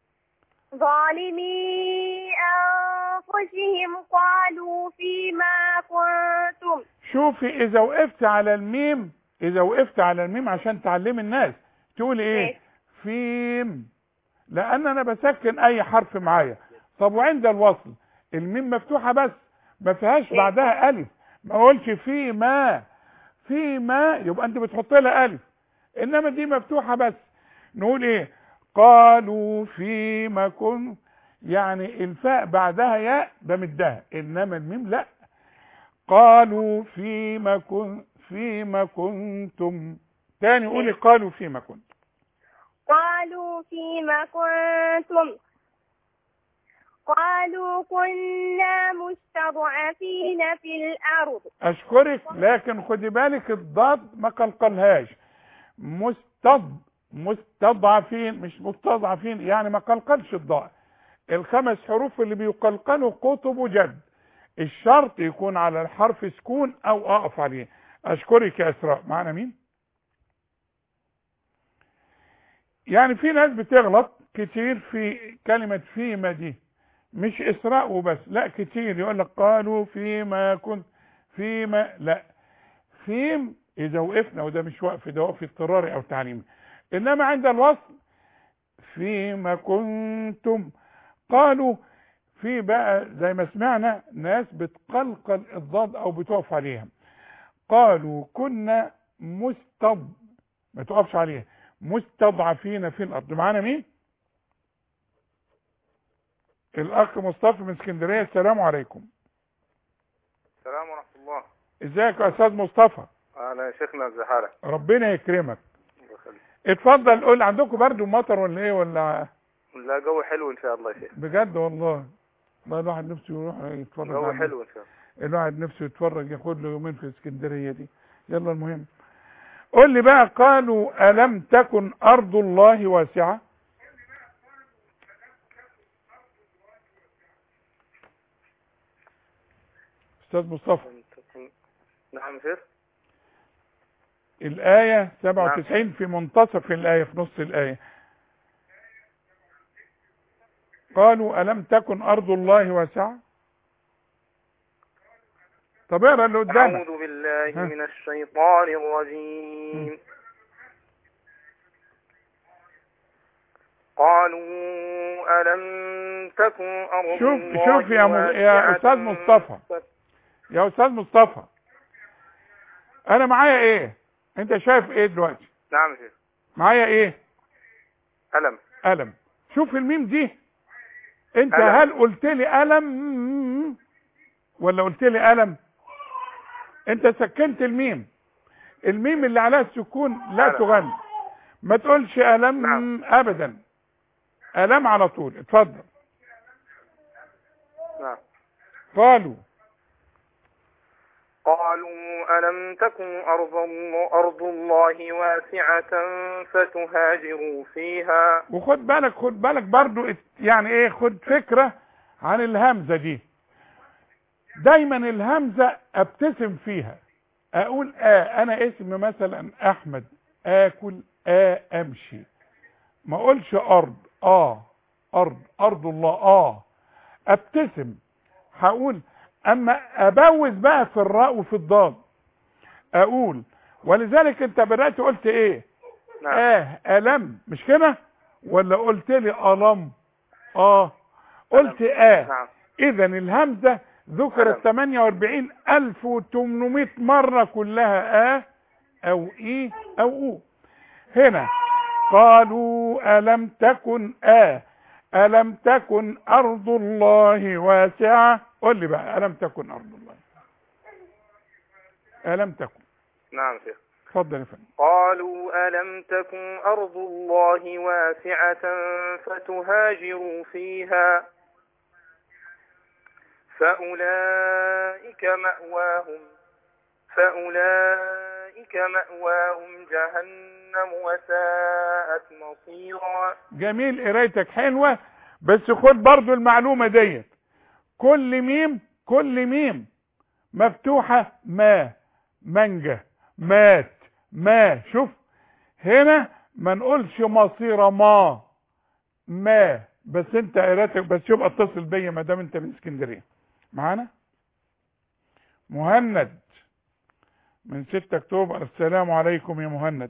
ظالمي أنفسهم قالوا فيما كنتم شوفي اذا وقفت على الميم اذا وقفت على الميم عشان تعلمي الناس تقول ايه فيم لان انا بسكن اي حرف معايا طب وعند الوصل الميم مفتوحة بس ما فيهاش بعدها الف ما اقولش في ما في ما يبقى انت بتحط لها الف انما دي مفتوحة بس نقول ايه قالوا فيما كن يعني الفاء بعدها ياء بمدها انما الميم لا قالوا فيما كن فيما كنتم تاني قولي قالوا فيما كنتم قالوا فيما كنتم قالوا كنا مستضعفين في الأرض اشكرك لكن خدي بالك الضاد ما قلقلهاش مستض مستضعفين مش مستضعفين يعني ما قلقلش الضاء الخمس حروف اللي بيقلقلوا قطب وجد الشرط يكون على الحرف سكون او اقف عليه اشكرك يا اسراء معنا مين يعني في ناس بتغلط كتير في كلمة فيما دي مش اسراء وبس لا كتير يقول لك قالوا فيما كنت فيما لا فيم اذا وقفنا وده مش وقف ده وقف اضطراري او تعليمي انما عند الوصل فيما كنتم قالوا في بقى زي ما سمعنا ناس بتقلقل الضاد او بتقف عليها قالوا كنا مستض ما تقفش عليها مستضعفين في الارض معانا مين الاخ مصطفى من اسكندريه السلام عليكم السلام ورحمة الله ازيك يا استاذ مصطفى أهلا يا شيخنا ازي حالك ربنا يكرمك الله يخليك. اتفضل قول عندكم برضو مطر ولا ايه ولا لا جو حلو إن شاء الله يا شيخ بجد والله والله الواحد نفسه يروح يتفرج جو على- حلو إن شاء الله الواحد نفسه يتفرج ياخد له يومين في اسكندريه دي يلا المهم قول لي بقى قالوا الم تكن ارض الله واسعه استاذ مصطفى نعم يا شيخ الايه 97 في منتصف الايه في نص الايه قالوا الم تكن ارض الله واسعه طب اقرا اللي قدامك أعوذ بالله ها. من الشيطان الرجيم قالوا ألم تكن أرض شوف الله شوف يا م... يا واسعة استاذ مصطفى يا استاذ مصطفى انا معايا ايه انت شايف ايه دلوقتي نعم يا شيخ معايا ايه ألم قلم شوف الميم دي انت قلم. هل قلت لي قلم ولا قلت لي قلم انت سكنت الميم الميم اللي عليها السكون لا قلم. تغني ما تقولش قلم ابدا قلم على طول اتفضل نعم قالوا قالوا ألم تكن أرض الله, أرض الله واسعة فتهاجروا فيها وخد بالك خد بالك برضو ات- يعني ايه خد فكرة عن الهمزة دي دايما الهمزة ابتسم فيها اقول اه انا اسم مثلا احمد اكل اه امشي ما اقولش ارض اه ارض ارض الله اه ابتسم هقول اما ابوز بقى في الراء وفي الضاد اقول ولذلك انت بدات قلت ايه نعم. اه الم مش كده ولا قلت لي الم اه قلت اه نعم اذا الهمزه ذكرت 48800 مره كلها اه او اي او او هنا قالوا الم تكن اه الم تكن ارض الله واسعه قول لي بقى الم تكن ارض الله الم تكن نعم يا شيخ اتفضل يا فندم قالوا ألم تكن أرض الله واسعة فتهاجروا فيها فأولئك مأواهم فأولئك مأواهم جهنم وساءت مصيرا جميل قرايتك حلوه بس خد برضو المعلومه ديت كل ميم كل ميم مفتوحه ما منجا مات ما شوف هنا ما نقولش مصير ما ما بس انت قرايتك بس يبقى اتصل بيا ما دام انت من اسكندريه معانا مهند من 6 اكتوبر السلام عليكم يا مهند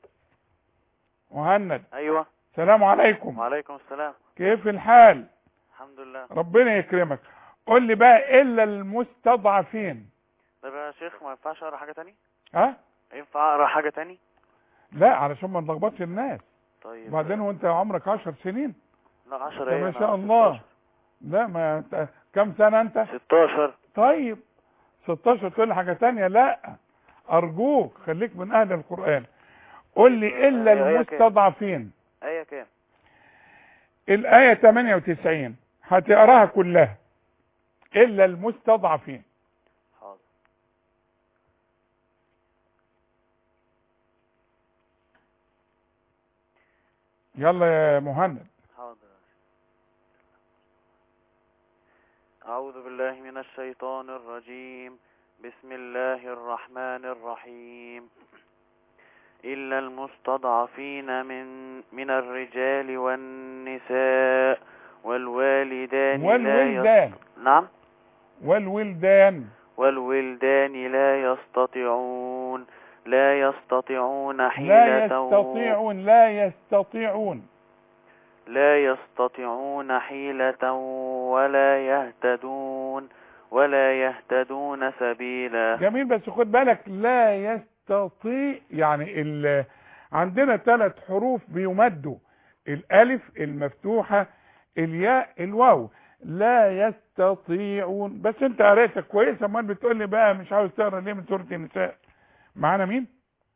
مهند ايوه السلام عليكم وعليكم السلام كيف الحال الحمد لله ربنا يكرمك قول لي بقى الا المستضعفين طيب يا شيخ ما ينفعش اقرا حاجه تاني ها ينفع اقرا حاجه تاني لا علشان ما نلخبطش الناس طيب وبعدين وانت عمرك 10 سنين لا 10 طب ايه ما أنا شاء الله لا ما انت كم سنه انت 16 طيب 16 تقول لي حاجه تانية لا ارجوك خليك من اهل القران قول لي الا أيوة، أيوة كده. المستضعفين ايه الآية 98 هتقراها كلها إلا المستضعفين حاضر يلا يا مهند حاضر أعوذ بالله من الشيطان الرجيم بسم الله الرحمن الرحيم إلا المستضعفين من من الرجال والنساء والوالدان لا والولدان يست... نعم والولدان والولدان لا يستطيعون لا يستطيعون لا حيلة يستطيعون لا يستطيعون لا يستطيعون حيلة ولا يهتدون ولا يهتدون سبيلا جميل بس خد بالك لا يستطيع يعني ال... عندنا ثلاث حروف بيمدوا الالف المفتوحة الياء الواو لا يستطيعون بس انت قريتها كويس امال بتقول لي بقى مش عاوز تقرا ليه من سورة النساء معانا مين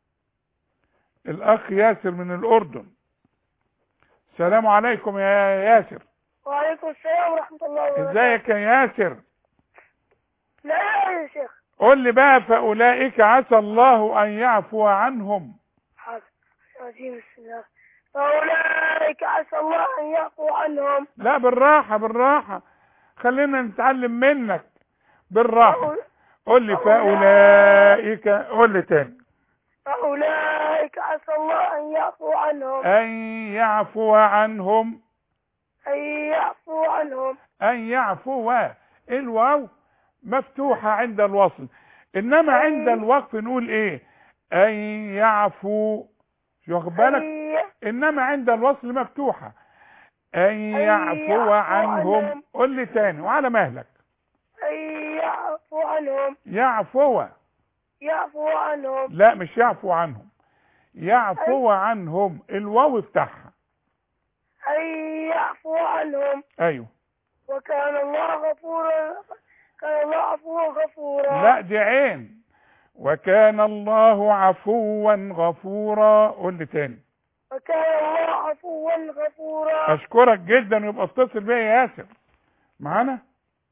الاخ ياسر من الاردن السلام عليكم يا ياسر وعليكم السلام ورحمة الله وبركاته ازيك يا ياسر لا يا شيخ قول لي بقى فاولئك عسى الله ان يعفو عنهم حاضر عظيم بسم الله فأولئك عسى الله أن يعفو عنهم لا بالراحة بالراحة خلينا نتعلم منك بالراحة قول لي فاولئك قول لي تاني فأولئك عسى الله أن يعفو عنهم ان يعفو عنهم أن يعفو عنهم ان يعفو الواو مفتوحة عند الوصل انما عند الوقف نقول ايه ان يعفو شو واخد بالك انما عند الوصل مفتوحة ان يعفو عنهم قول لي تاني وعلى مهلك أن يعفو عنهم يعفو يعفو عنهم لا مش يعفو عنهم يعفو عنهم الواو بتاعها أن يعفو عنهم ايوه وكان الله غفورا كان الله عفوا غفورا لا دي عين وكان الله عفوا غفورا قول لي تاني وكان الله عفوا غفورا اشكرك جدا ويبقى اتصل بيا يا ياسر معانا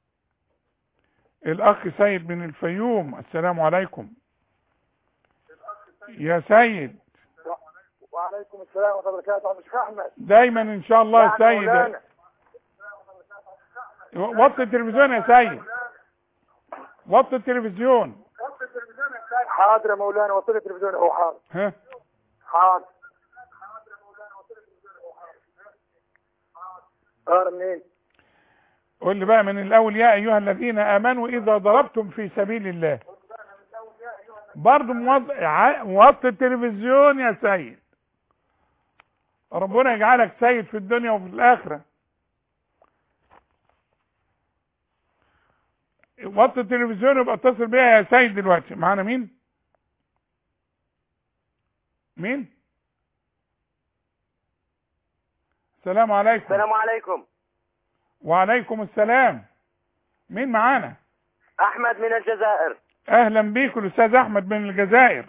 الاخ سيد من الفيوم السلام عليكم يا سيد وعليكم السلام ورحمة الله وبركاته عم الشيخ أحمد دايما ان شاء الله يعني سيد مولانا. وطي التلفزيون يا سيد وطي التلفزيون حاضر يا مولانا وصل التلفزيون اهو حاضر ها حاضر اه منين قول لي بقى من الاول يا ايها الذين امنوا اذا ضربتم في سبيل الله برضه موض... ع- موطي التلفزيون يا سيد ربنا يجعلك سيد في الدنيا وفي الاخره وطي التلفزيون يبقى اتصل بيا يا سيد دلوقتي معانا مين مين السلام عليكم السلام عليكم وعليكم السلام مين معانا احمد من الجزائر اهلا بيكم الاستاذ احمد من الجزائر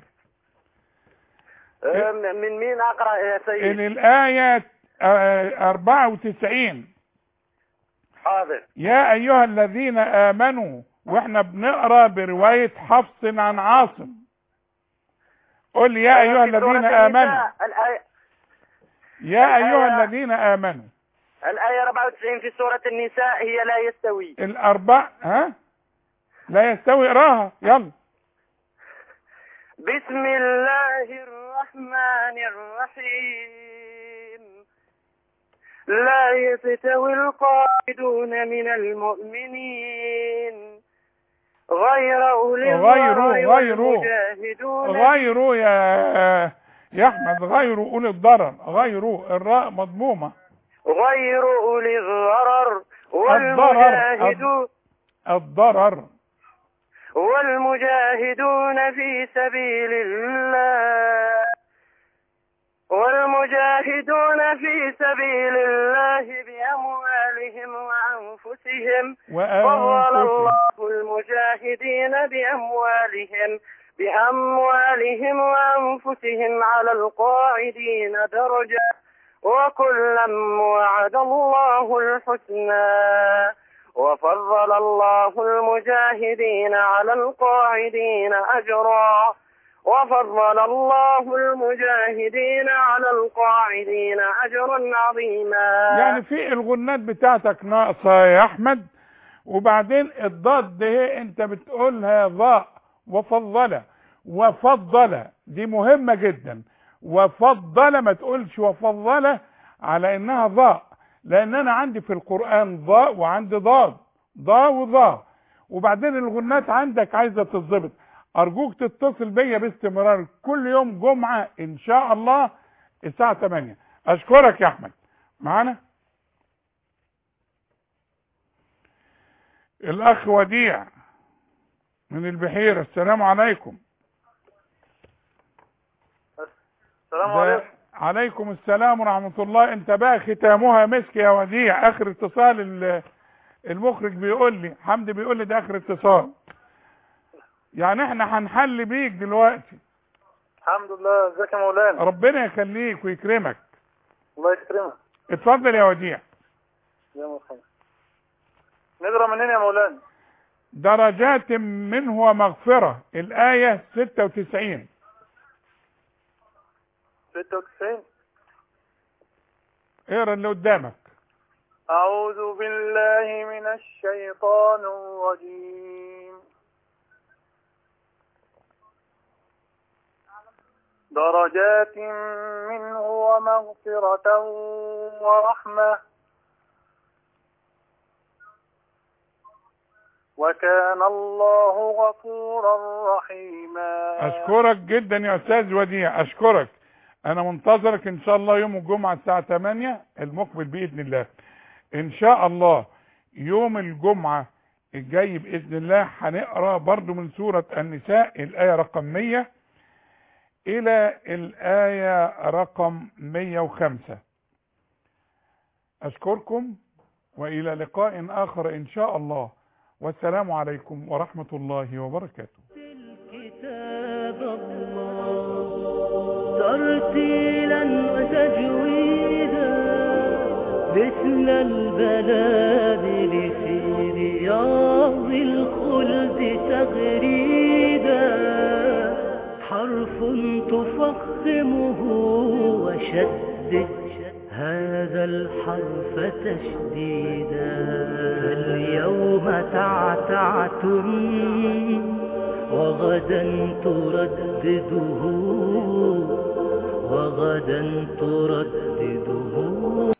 أه، من مين اقرا يا سيد الايه آه، 94 حاضر يا ايها الذين امنوا واحنا بنقرا بروايه حفص عن عاصم قل لي يا ايها في سورة الذين النساء امنوا الآية, يا ايها الآية- الذين امنوا الآية 94 في سورة النساء هي لا يستوي الاربع ها لا يستوي اقراها يلا بسم الله الرحمن الرحيم لا يستوي القاعدون من المؤمنين غير أولي غير الضرر غير والمجاهدون غير يا يا احمد غير اولي الضرر غير الراء مضمومه غير أولي الضرر والمجاهدون الضرر والمجاهدون في سبيل الله والمجاهدون في سبيل الله بأموالهم وأنفسهم فضل الله المجاهدين بأموالهم بأموالهم وأنفسهم على القاعدين درجة وكلا وعد الله الحسنى وفضل الله المجاهدين على القاعدين أجرا وفضل الله المجاهدين على القاعدين أجرا عظيما يعني في الغنات بتاعتك ناقصة يا أحمد وبعدين الضاد ده انت بتقولها ضاء وفضل وفضل دي مهمة جدا وفضل ما تقولش وفضل على انها ضاء لان انا عندي في القرآن ضاء وعندي ضاد ضاء وضاء وبعدين الغنات عندك عايزة تتظبط ارجوك تتصل بيا باستمرار كل يوم جمعة ان شاء الله الساعة 8 اشكرك يا احمد معانا الاخ وديع من البحيرة السلام عليكم السلام ده- عليكم عليكم السلام ورحمة الله انت بقى ختامها مسك يا وديع اخر اتصال ال- المخرج بيقول لي حمدي بيقول لي ده اخر اتصال يعني احنا هنحل بيك دلوقتي الحمد لله ازيك يا مولانا ربنا يخليك ويكرمك الله يكرمك اتفضل يا وديع يا مرحبا نقرا منين يا مولانا درجات منه ومغفرة الآية 96 96 اقرا اللي قدامك أعوذ بالله من الشيطان الرجيم درجات منه ومغفرة ورحمة وكان الله غفورا رحيما اشكرك جدا يا استاذ وديع اشكرك انا منتظرك ان شاء الله يوم الجمعة الساعة 8 المقبل باذن الله ان شاء الله يوم الجمعة الجاي باذن الله هنقرا برضو من سورة النساء الاية رقم 100 الى الاية رقم 105 اشكركم والى لقاء اخر ان شاء الله والسلام عليكم ورحمة الله وبركاته كتاب الله ترتيلا وتجويدا مثل البلادل في رياض الخلد تغريدا حرف تفخمه وشدد هذا الحرف تشديدا فاليوم تعتعتم وغدا تردده وغدا تردده